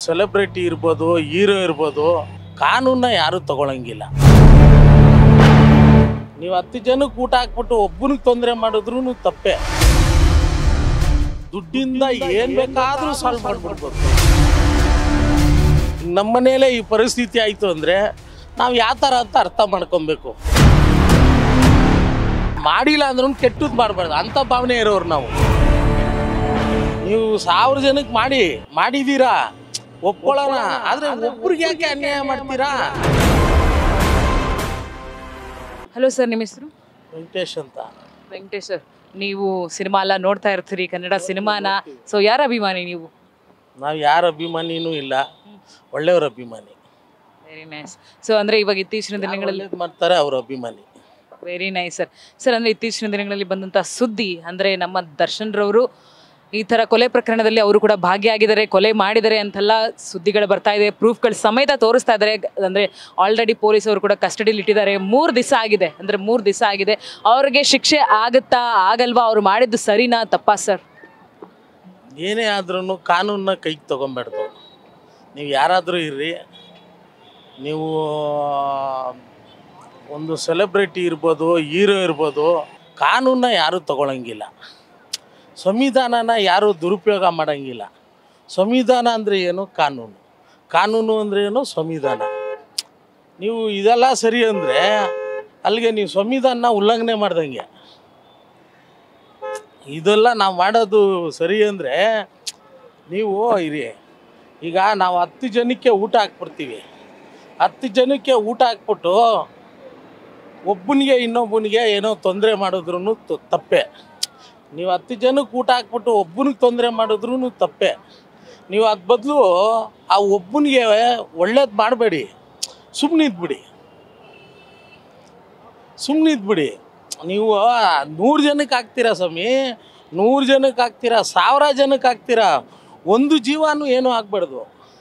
celebrity ಇರ್ಬೋದು hero ಇರ್ಬೋದು ಕಾನೂನ ಯಾರು ತಗೊಳಂಗಿಲ್ಲ ನೀವು ಹತ್ತು ಜನಕ್ಕೆ ಊಟ ಹಾಕ್ಬಿಟ್ಟು ಒಬ್ಬನಿಗೆ ತೊಂದರೆ ಮಾಡಿದ್ರು ತಪ್ಪೆ ದುಡ್ಡಿಂದ ಏನ್ ಬೇಕಾದ್ರೂ ಸಾಲ್ವ್ ಮಾಡ್ಬಿಡ್ಬೋದು ನಮ್ಮ ಮನೇಲೆ ಈ ಪರಿಸ್ಥಿತಿ ಆಯ್ತು ಅಂದ್ರೆ ನಾವು ಯಾವ ಥರ ಅಂತ ಅರ್ಥ ಮಾಡ್ಕೊಬೇಕು ಮಾಡಿಲ್ಲ ಅಂದ್ರೂ ಕೆಟ್ಟದ್ದು ಮಾಡಬಾರ್ದು ಅಂಥ ಭಾವನೆ ಇರೋರು ನಾವು ನೀವು ಸಾವಿರ ಜನಕ್ಕೆ ಮಾಡಿ ಮಾಡಿದೀರಾ ಒಪ್ಕೊಳ್ಳೋಣ ಆದ್ರೆ ಒಬ್ರಿಗೆ ಯಾಕೆ ಅನ್ಯಾಯ ಮಾಡ್ತೀರಾ ಹಲೋ ಸರ್ ನಿಮ್ಮ ಹೆಸರು ವೆಂಕಟೇಶ್ ಅಂತ ವೆಂಕಟೇಶ್ ಸರ್ ನೀವು ಸಿನಿಮಾ ಎಲ್ಲ ನೋಡ್ತಾ ಇರ್ತೀರಿ ಕನ್ನಡ ಸಿನಿಮಾನ ಸೊ ಯಾರ ಅಭಿಮಾನಿ ನೀವು ನಾವು ಯಾರ ಅಭಿಮಾನಿನೂ ಇಲ್ಲ ಒಳ್ಳೆಯವ್ರ ಅಭಿಮಾನಿ ವೆರಿ ನೈಸ್ ಸೊ ಅಂದ್ರೆ ಇವಾಗ ಇತ್ತೀಚಿನ ದಿನಗಳಲ್ಲಿ ಒಳ್ಳೇದು ಮಾಡ್ತಾರೆ ಅವ್ರ ಅಭಿಮಾನಿ ವೆರಿ ನೈಸ್ ಸರ್ ಸರ್ ಅಂದ್ರೆ ಇತ್ತೀಚಿನ ದಿನಗಳಲ್ಲಿ ಬಂದಂತ ಸುದ್ದಿ ಅಂದ್ರೆ ನಮ್ಮ ದರ್ಶನ್ ರವರು ಈ ತರ ಕೊಲೆ ಪ್ರಕರಣದಲ್ಲಿ ಅವರು ಕೂಡ ಭಾಗಿಯಾಗಿದ್ದಾರೆ ಕೊಲೆ ಮಾಡಿದ್ದಾರೆ ಅಂತೆಲ್ಲ ಸುದ್ದಿಗಳು ಬರ್ತಾ ಇದೆ ಪ್ರೂಫ್ಗಳು ಸಮೇತ ತೋರಿಸ್ತಾ ಇದ್ದಾರೆ ಅಂದ್ರೆ ಆಲ್ರೆಡಿ ಪೊಲೀಸರು ಕೂಡ ಕಸ್ಟಡಿಲಿ ಇಟ್ಟಿದ್ದಾರೆ ಮೂರು ದಿವಸ ಆಗಿದೆ ಅಂದ್ರೆ ಮೂರು ದಿವಸ ಆಗಿದೆ ಅವ್ರಿಗೆ ಶಿಕ್ಷೆ ಆಗುತ್ತಾ ಆಗಲ್ವಾ ಅವ್ರು ಮಾಡಿದ್ದು ಸರಿನಾ ತಪ್ಪಾ ಸರ್ ಏನೇ ಆದ್ರೂ ಕಾನೂನನ್ನ ಕೈಗೆ ತೊಗೊಬೇಡ್ದು ನೀವು ಯಾರಾದರೂ ಇರ್ರಿ ನೀವು ಒಂದು ಸೆಲೆಬ್ರಿಟಿ ಇರ್ಬೋದು ಹೀರೋ ಇರ್ಬೋದು ಕಾನೂನನ್ನ ಯಾರೂ ತಗೊಳಂಗಿಲ್ಲ ಸಂವಿಧಾನನ ಯಾರೂ ದುರುಪಯೋಗ ಮಾಡಂಗಿಲ್ಲ ಸಂವಿಧಾನ ಅಂದರೆ ಏನು ಕಾನೂನು ಕಾನೂನು ಅಂದರೆ ಏನು ಸಂವಿಧಾನ ನೀವು ಇದೆಲ್ಲ ಸರಿ ಅಂದರೆ ಅಲ್ಲಿಗೆ ನೀವು ಸಂವಿಧಾನ ಉಲ್ಲಂಘನೆ ಮಾಡ್ದಂಗೆ ಇದೆಲ್ಲ ನಾವು ಮಾಡೋದು ಸರಿ ಅಂದರೆ ನೀವು ಇರಿ ಈಗ ನಾವು ಹತ್ತು ಜನಕ್ಕೆ ಊಟ ಹಾಕ್ಬಿಡ್ತೀವಿ ಹತ್ತು ಜನಕ್ಕೆ ಊಟ ಹಾಕ್ಬಿಟ್ಟು ಒಬ್ಬನಿಗೆ ಇನ್ನೊಬ್ಬನಿಗೆ ಏನೋ ತೊಂದರೆ ಮಾಡಿದ್ರು ತಪ್ಪೆ ನೀವು ಹತ್ತು ಜನಕ್ಕೆ ಊಟ ಹಾಕ್ಬಿಟ್ಟು ಒಬ್ಬನಿಗೆ ತೊಂದರೆ ಮಾಡಿದ್ರು ತಪ್ಪೆ ನೀವು ಅದ್ ಬದಲು ಆ ಒಬ್ಬನಿಗೆ ಒಳ್ಳೇದು ಮಾಡಬೇಡಿ ಸುಮ್ಮನೆ ಇದ್ಬಿಡಿ ಸುಮ್ಮನೆ ಇದ್ಬಿಡಿ ನೀವು ನೂರು ಜನಕ್ಕೆ ಹಾಕ್ತೀರಾ ಸ್ವಾಮಿ ನೂರು ಜನಕ್ಕೆ ಹಾಕ್ತೀರಾ ಸಾವಿರ ಜನಕ್ಕೆ ಹಾಕ್ತೀರಾ ಒಂದು ಜೀವನೂ ಏನೂ ಆಗ್ಬಾರ್ದು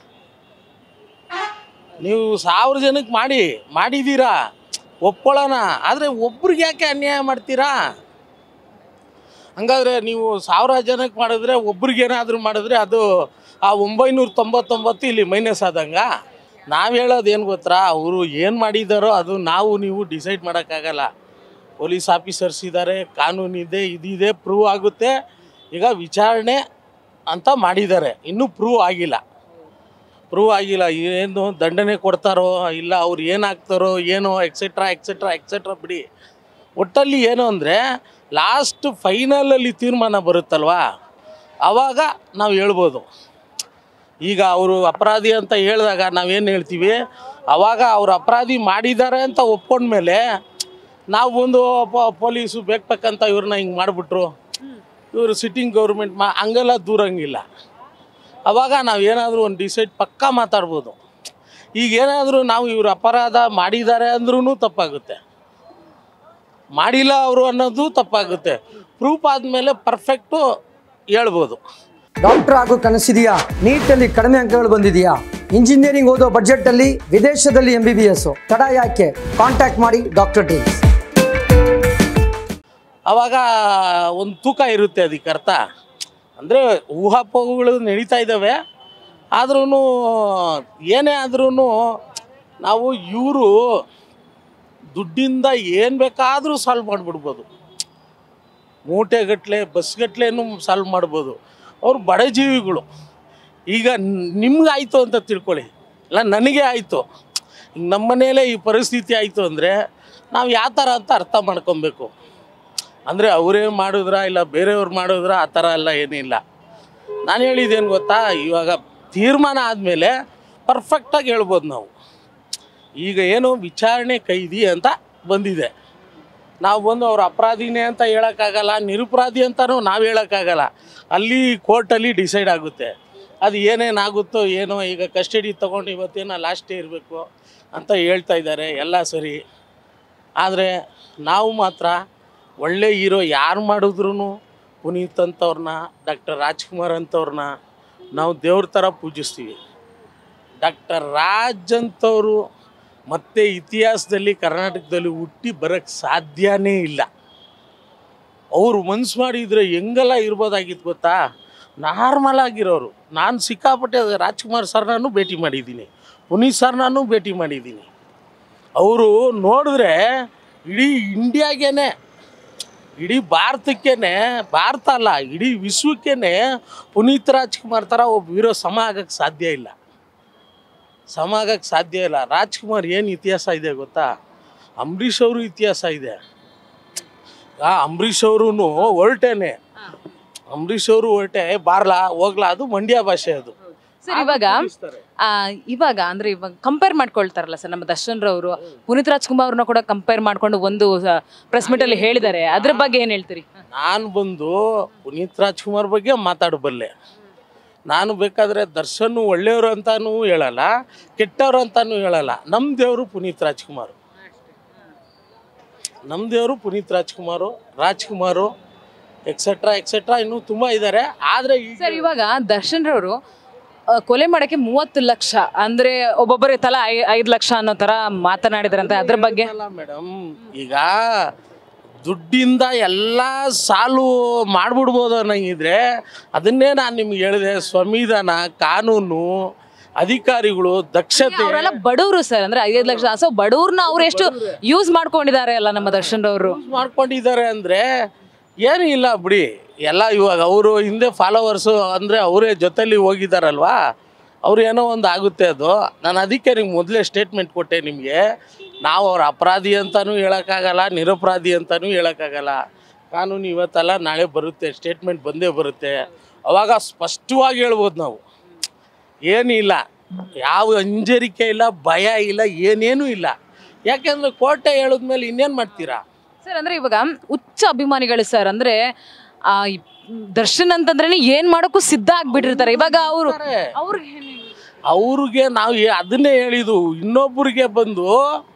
ನೀವು ಸಾವಿರ ಜನಕ್ಕೆ ಮಾಡಿ ಮಾಡಿದ್ದೀರಾ ಒಪ್ಕೊಳ್ಳೋಣ ಆದರೆ ಒಬ್ರಿಗೆ ಯಾಕೆ ಅನ್ಯಾಯ ಮಾಡ್ತೀರಾ ಹಂಗಾದ್ರೆ ನೀವು ಸಾವಿರ ಜನಕ್ಕೆ ಮಾಡಿದ್ರೆ ಒಬ್ರಿಗೆ ಏನಾದರೂ ಮಾಡಿದ್ರೆ ಅದು ಆ ಒಂಬೈನೂರ ತೊಂಬತ್ತೊಂಬತ್ತು ಇಲ್ಲಿ ಮೈನಸ್ ಆದಂಗ ನಾವು ಹೇಳೋದು ಏನು ಗೊತ್ತಾ ಅವರು ಏನು ಮಾಡಿದಾರೋ ಅದು ನಾವು ನೀವು ಡಿಸೈಡ್ ಮಾಡೋಕ್ಕಾಗಲ್ಲ ಪೊಲೀಸ್ ಆಫೀಸರ್ಸ್ ಇದ್ದಾರೆ ಕಾನೂನಿದೆ ಇದಿದೆ ಪ್ರೂವ್ ಆಗುತ್ತೆ ಈಗ ವಿಚಾರಣೆ ಅಂತ ಮಾಡಿದ್ದಾರೆ ಇನ್ನೂ ಪ್ರೂವ್ ಆಗಿಲ್ಲ ಪ್ರೂವ್ ಆಗಿಲ್ಲ ಏನು ದಂಡನೆ ಕೊಡ್ತಾರೋ ಇಲ್ಲ ಅವ್ರು ಏನಾಗ್ತಾರೋ ಏನೋ ಎಕ್ಸೆಟ್ರಾ ಎಕ್ಸೆಟ್ರಾ ಎಕ್ಸೆಟ್ರಾ ಬಿಡಿ ಒಟ್ಟಲ್ಲಿ ಏನು ಅಂದರೆ ಲಾಸ್ಟ್ ಫೈನಲಲ್ಲಿ ತೀರ್ಮಾನ ಬರುತ್ತಲ್ವಾ ಆವಾಗ ನಾವು ಹೇಳ್ಬೋದು ಈಗ ಅವರು ಅಪರಾಧಿ ಅಂತ ಹೇಳಿದಾಗ ನಾವೇನು ಹೇಳ್ತೀವಿ ಆವಾಗ ಅವ್ರು ಅಪರಾಧಿ ಮಾಡಿದ್ದಾರೆ ಅಂತ ಒಪ್ಕೊಂಡ್ಮೇಲೆ ನಾವು ಒಂದು ಪ- ಪೊಲೀಸು ಬೇಕಂತ ಇವ್ರನ್ನ ಹಿಂಗೆ ಮಾಡಿಬಿಟ್ರು ಇವರು ಸಿಟ್ಟಿಂಗ್ ಗೌರ್ಮೆಂಟ್ ಮಾ ಹಂಗೆಲ್ಲ ದೂರಂಗಿಲ್ಲ ಅವಾಗ ನಾವು ಏನಾದರೂ ಒಂದು ಡಿಸೈಡ್ ಪಕ್ಕಾ ಮಾತಾಡ್ಬೋದು ಈಗ ಏನಾದರೂ ನಾವು ಇವ್ರು ಅಪರಾಧ ಮಾಡಿದ್ದಾರೆ ಅಂದ್ರೂ ತಪ್ಪಾಗುತ್ತೆ ಮಾಡಿಲ್ಲ ಅವರು ಅನ್ನೋದು ತಪ್ಪಾಗುತ್ತೆ ಪ್ರೂಫ್ ಆದಮೇಲೆ ಪರ್ಫೆಕ್ಟು ಹೇಳ್ಬೋದು ಡಾಕ್ಟರ್ ಆಗೋ ಕನಸಿದೆಯಾ ನೀಟಲ್ಲಿ ಕಡಿಮೆ ಅಂಕಗಳು ಬಂದಿದೆಯಾ ಇಂಜಿನಿಯರಿಂಗ್ ಓದೋ ಬಜೆಟ್ ಅಲ್ಲಿ ವಿದೇಶದಲ್ಲಿ ಎಂ ಬಿ ಬಿ ಎಸ್ ತಡ ಯಾಕೆ ಕಾಂಟ್ಯಾಕ್ಟ್ ಮಾಡಿ ಡಾಕ್ಟರ್ ಟೀಮ್ಸ್ ಆವಾಗ ಒಂದು ತೂಕ ಇರುತ್ತೆ ಅದಕ್ಕೆ ಅರ್ಥ ಅಂದರೆ ಊಹಾಪೋಹಗಳು ನಡೀತಾ ಇದ್ದಾವೆ ಆದ್ರೂ ಏನೇ ಆದ್ರೂ ನಾವು ಇವರು ದುಡ್ಡಿಂದ ಏನು ಬೇಕಾದರೂ ಸಾಲ್ವ್ ಮಾಡಿಬಿಡ್ಬೋದು ಮೂಟೆಗಟ್ಟಲೆ ಬಸ್ಗಟ್ಲೆನೂ ಸಾಲ್ವ್ ಮಾಡ್ಬೋದು ಅವ್ರು ಬಡ ಜೀವಿಗಳು ಈಗ ನಿಮ್ಗೆ ಆಯಿತು ಅಂತ ತಿಳ್ಕೊಳ್ಳಿ ಇಲ್ಲ ನನಗೆ ಆಯಿತು ಈಗ ನಮ್ಮ ಮನೇಲೆ ಈ ಪರಿಸ್ಥಿತಿ ಆಯಿತು ಅಂದರೆ ನಾವು ಯಾವ ಥರ ಅಂತ ಅರ್ಥ ಮಾಡ್ಕೊಬೇಕು ಅಂದರೆ ಅವರೇ ಮಾಡಿದ್ರ ಇಲ್ಲ ಬೇರೆಯವ್ರು ಮಾಡಿದ್ರ ಆ ಥರ ಎಲ್ಲ ಏನಿಲ್ಲ ನಾನು ಹೇಳಿದ್ದೇನು ಗೊತ್ತಾ ಇವಾಗ ತೀರ್ಮಾನ ಆದಮೇಲೆ ಪರ್ಫೆಕ್ಟಾಗಿ ಹೇಳ್ಬೋದು ನಾವು ಈಗ ಏನು ವಿಚಾರಣೆ ಕೈದಿ ಅಂತ ಬಂದಿದೆ ನಾವು ಬಂದು ಅವ್ರು ಅಪರಾಧಿನೇ ಅಂತ ಹೇಳೋಕ್ಕಾಗಲ್ಲ ನಿರಪರಾಧಿ ಅಂತಲೂ ನಾವು ಹೇಳೋಕ್ಕಾಗಲ್ಲ ಅಲ್ಲಿ ಕೋರ್ಟಲ್ಲಿ ಡಿಸೈಡ್ ಆಗುತ್ತೆ ಅದು ಏನೇನಾಗುತ್ತೋ ಏನೋ ಈಗ ಕಸ್ಟಡಿ ತೊಗೊಂಡು ಇವತ್ತೇನೋ ಲಾಸ್ಟ್ ಡೇ ಇರಬೇಕು ಅಂತ ಹೇಳ್ತಾ ಇದ್ದಾರೆ ಎಲ್ಲ ಸರಿ ಆದರೆ ನಾವು ಮಾತ್ರ ಒಳ್ಳೆ ಹೀರೋ ಯಾರು ಮಾಡಿದ್ರು ಪುನೀತ್ ಅಂಥವ್ರನ್ನ ಡಾಕ್ಟರ್ ರಾಜ್ಕುಮಾರ್ ಅಂಥವ್ರನ್ನ ನಾವು ದೇವ್ರ ಥರ ಪೂಜಿಸ್ತೀವಿ ಡಾಕ್ಟರ್ ರಾಜ್ ಅಂಥವ್ರು ಮತ್ತೆ ಇತಿಹಾಸದಲ್ಲಿ ಕರ್ನಾಟಕದಲ್ಲಿ ಹುಟ್ಟಿ ಬರೋಕ್ಕೆ ಸಾಧ್ಯನೇ ಇಲ್ಲ ಅವರು ಮನ್ಸು ಮಾಡಿದರೆ ಹೆಂಗೆಲ್ಲ ಇರ್ಬೋದಾಗಿತ್ತು ಗೊತ್ತಾ ನಾರ್ಮಲ್ ಆಗಿರೋರು ನಾನು ಸಿಕ್ಕಾಪಟ್ಟೆ ರಾಜ್ಕುಮಾರ್ ಸರ್ನೂ ಭೇಟಿ ಮಾಡಿದ್ದೀನಿ ಪುನೀತ್ ಸರ್ನೂ ಭೇಟಿ ಮಾಡಿದ್ದೀನಿ ಅವರು ನೋಡಿದ್ರೆ ಇಡೀ ಇಂಡಿಯಾಗೇನೆ ಇಡೀ ಭಾರತಕ್ಕೇನೆ ಭಾರತ ಅಲ್ಲ ಇಡೀ ವಿಶ್ವಕ್ಕೇನೆ ಪುನೀತ್ ರಾಜ್ಕುಮಾರ್ ಥರ ಒಬ್ಬ ಹೀರೋ ಸಮ ಆಗಕ್ಕೆ ಸಾಧ್ಯ ಇಲ್ಲ ಸಮ ಆಗಕ್ಕೆ ಸಾಧ್ಯ ಇಲ್ಲ ರಾಜ್ಕುಮಾರ್ ಏನು ಇತಿಹಾಸ ಇದೆ ಗೊತ್ತಾ ಅಂಬರೀಷ್ ಅವರು ಇತಿಹಾಸ ಇದೆ ಆ ಅಂಬರೀಷ್ ಅವರು ಹೊರಟೇನೆ ಅಂಬರೀಷ್ ಅವರು ಹೊರಟೆ ಬಾರ್ಲಾ ಹೋಗ್ಲಾ ಅದು ಮಂಡ್ಯ ಭಾಷೆ ಅದು ಸರ್ ಇವಾಗ ಆ, ಇವಾಗ ಅಂದ್ರೆ ಇವಾಗ ಕಂಪೇರ್ ಮಾಡ್ಕೊಳ್ತಾರಲ್ಲ ಸರ್ ನಮ್ಮ ದರ್ಶನ್ ರವರು ಪುನೀತ್ ರಾಜ್ಕುಮಾರ್ ಅವ್ರನ್ನ ಕೂಡ ಕಂಪೇರ್ ಮಾಡ್ಕೊಂಡು ಒಂದು ಪ್ರೆಸ್ ಮೀಟ್ ಅಲ್ಲಿ ಹೇಳಿದ್ದಾರೆ ಅದ್ರ ಬಗ್ಗೆ ಏನ್ ಹೇಳ್ತೀರಿ ನಾನು ಬಂದು ಪುನೀತ್ ರಾಜ್ಕುಮಾರ್ ಬಗ್ಗೆ ಮಾತಾಡಬಲ್ಲೆ ನಾನು ಬೇಕಾದರೆ ದರ್ಶನ್ ಒಳ್ಳೆಯವರು ಅಂತಾನೂ ಹೇಳಲ್ಲ ಕೆಟ್ಟವರು ಅಂತಾನೂ ಹೇಳಲ್ಲ ನಮ್ಮ ದೇವರು ಪುನೀತ್ ರಾಜ್ಕುಮಾರ್ ನಮ್ಮ ದೇವರು ಪುನೀತ್ ರಾಜ್ಕುಮಾರು ರಾಜ್ಕುಮಾರು ಎಕ್ಸೆಟ್ರಾ ಎಕ್ಸೆಟ್ರಾ ಇನ್ನೂ ತುಂಬ ಇದ್ದಾರೆ ಆದರೆ ಸರ್ ಇವಾಗ ದರ್ಶನ್ ರವರು ಕೊಲೆ ಮಾಡಕ್ಕೆ ಮೂವತ್ತು ಲಕ್ಷ ಅಂದ್ರೆ ಒಬ್ಬೊಬ್ಬರಿಗೆ ತಲಾ ಐ- ಐದ್ ಲಕ್ಷ ಅನ್ನೋ ತರ ಮಾತನಾಡಿದಾರಂತೆ ಅದ್ರ ಬಗ್ಗೆ ಮೇಡಮ್ ಈಗ ದುಡ್ಡಿಂದ ಎಲ್ಲ ಸಾಲು ಮಾಡ್ಬಿಡ್ಬೋದು ಅನ್ನಂಗಿದ್ರೆ ಅದನ್ನೇ ನಾನು ನಿಮ್ಗೆ ಹೇಳಿದೆ ಸಂವಿಧಾನ ಕಾನೂನು ಅಧಿಕಾರಿಗಳು ದಕ್ಷತೆ ಅವರೆಲ್ಲ ಬಡವರು ಸರ್ ಅಂದ್ರೆ ಐದೈದು ಲಕ್ಷ ಸೊ ಬಡವ್ರನ್ನ ಅವ್ರು ಎಷ್ಟು ಯೂಸ್ ಮಾಡ್ಕೊಂಡಿದ್ದಾರೆ ಅಲ್ಲ ನಮ್ಮ ದರ್ಶನ್ ರವರು ಮಾಡ್ಕೊಂಡಿದ್ದಾರೆ ಅಂದರೆ ಏನೂ ಇಲ್ಲ ಬಿಡಿ ಎಲ್ಲ ಇವಾಗ ಅವರು ಹಿಂದೆ ಫಾಲೋವರ್ಸು ಅಂದರೆ ಅವರೇ ಜೊತೆಲಿ ಹೋಗಿದ್ದಾರಲ್ವಾ ಅವ್ರು ಏನೋ ಒಂದು ಆಗುತ್ತೆ ಅದು ನಾನು ಅದಕ್ಕೆ ನಿಮ್ಗೆ ಮೊದಲೇ ಸ್ಟೇಟ್ಮೆಂಟ್ ಕೊಟ್ಟೆ ನಿಮಗೆ ನಾವು ಅವ್ರ ಅಪರಾಧಿ ಅಂತಲೂ ಹೇಳೋಕ್ಕಾಗಲ್ಲ ನಿರಪರಾಧಿ ಅಂತಲೂ ಹೇಳೋಕ್ಕಾಗಲ್ಲ ಕಾನೂನು ಇವತ್ತಲ್ಲ ನಾಳೆ ಬರುತ್ತೆ ಸ್ಟೇಟ್ಮೆಂಟ್ ಬಂದೇ ಬರುತ್ತೆ ಅವಾಗ ಸ್ಪಷ್ಟವಾಗಿ ಹೇಳ್ಬೋದು ನಾವು ಏನಿಲ್ಲ ಯಾವ ಹಿಂಜರಿಕೆ ಇಲ್ಲ ಭಯ ಇಲ್ಲ ಏನೇನೂ ಇಲ್ಲ ಯಾಕೆಂದರೆ ಕೋರ್ಟೆ ಹೇಳಿದ್ಮೇಲೆ ಇನ್ನೇನು ಮಾಡ್ತೀರಾ ಸರ್ ಅಂದ್ರೆ ಇವಾಗ ಉಚ್ಚ ಅಭಿಮಾನಿಗಳು ಸರ್ ಅಂದ್ರೆ ಆ ಈ ದರ್ಶನ್ ಅಂತಂದ್ರೆ ಏನ್ ಮಾಡೋಕ್ಕೂ ಸಿದ್ಧ ಆಗ್ಬಿಟ್ಟಿರ್ತಾರೆ ಇವಾಗ ಅವರು ಅವ್ರಿಗೆ ಅವ್ರಿಗೆ ನಾವು ಏ- ಅದನ್ನೇ ಹೇಳಿದ್ದು ಇನ್ನೊಬ್ಬರಿಗೆ ಬಂದು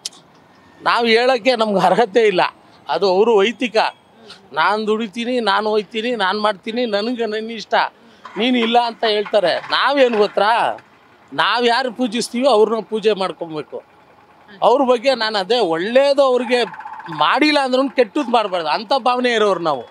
ನಾವು ಹೇಳೋಕ್ಕೆ ನಮ್ಗೆ ಅರ್ಹತೆ ಇಲ್ಲ ಅದು ಅವರು ವೈತಿಕ ನಾನು ದುಡಿತೀನಿ ನಾನು ಹೋಯ್ತೀನಿ ನಾನು ಮಾಡ್ತೀನಿ ನನಗೆ ನನ್ನ ಇಷ್ಟ ನೀನು ಇಲ್ಲ ಅಂತ ಹೇಳ್ತಾರೆ ನಾವೇನು ಗೊತ್ತಾ ನಾವು ಯಾರು ಪೂಜಿಸ್ತೀವೋ ಅವ್ರನ್ನ ಪೂಜೆ ಮಾಡ್ಕೊಬೇಕು ಅವ್ರ ಬಗ್ಗೆ ನಾನು ಅದೇ ಒಳ್ಳೇದು ಅವ್ರಿಗೆ ಮಾಡಿಲ್ಲ ಅಂದ್ರೂ ಕೆಟ್ಟದ್ದು ಮಾಡಬಾರ್ದು ಅಂಥ ಭಾವನೆ ಇರೋರು ನಾವು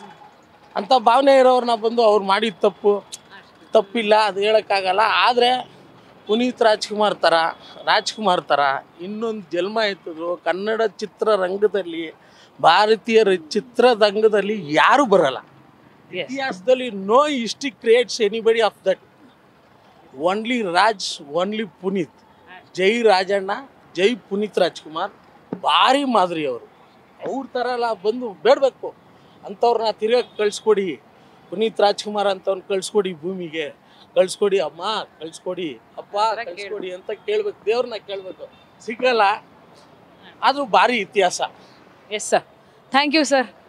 ಅಂಥ ಭಾವನೆ ಇರೋರನ್ನ ಬಂದು ಅವ್ರು ಮಾಡಿದ ತಪ್ಪು ತಪ್ಪಿಲ್ಲ ಅದು ಹೇಳೋಕ್ಕಾಗಲ್ಲ ಆದರೆ ಪುನೀತ್ ರಾಜ್ಕುಮಾರ್ ಥರ ರಾಜ್ಕುಮಾರ್ ಥರ ಇನ್ನೊಂದು ಜನ್ಮ ಎತ್ತಿದ್ರು ಕನ್ನಡ ಚಿತ್ರರಂಗದಲ್ಲಿ ಭಾರತೀಯ ಚಿತ್ರರಂಗದಲ್ಲಿ ಯಾರೂ ಬರಲ್ಲ ಇತಿಹಾಸದಲ್ಲಿ no history creates anybody of that only Raj only Puneeth ಜೈ ರಾಜಣ್ಣ ಜೈ ಪುನೀತ್ ರಾಜ್ಕುಮಾರ್ ಭಾರಿ ಮಾದರಿ ಅವರು ಅವ್ರ ಥರ ಎಲ್ಲ ಬಂದು ಬೇಡಬೇಕು ಅಂಥವ್ರನ್ನ ತಿರ್ಗಕ್ಕೆ ಕಳಿಸ್ಕೊಡಿ ಪುನೀತ್ ರಾಜ್ಕುಮಾರ್ ಅಂತವ್ನ ಕಳಿಸ್ಕೊಡಿ ಭೂಮಿಗೆ ಕಳಿಸ್ಕೊಡಿ ಅಮ್ಮ ಕಳಿಸ್ಕೊಡಿ ಅಪ್ಪ ಕಳಿಸ್ಕೊಡಿ ಅಂತ ಕೇಳ್ಬೇಕು ದೇವ್ರನ್ನ ಕೇಳಬೇಕು ಸಿಗಲ್ಲ ಆದರೂ ಭಾರಿ ಇತಿಹಾಸ yes sir thank you sir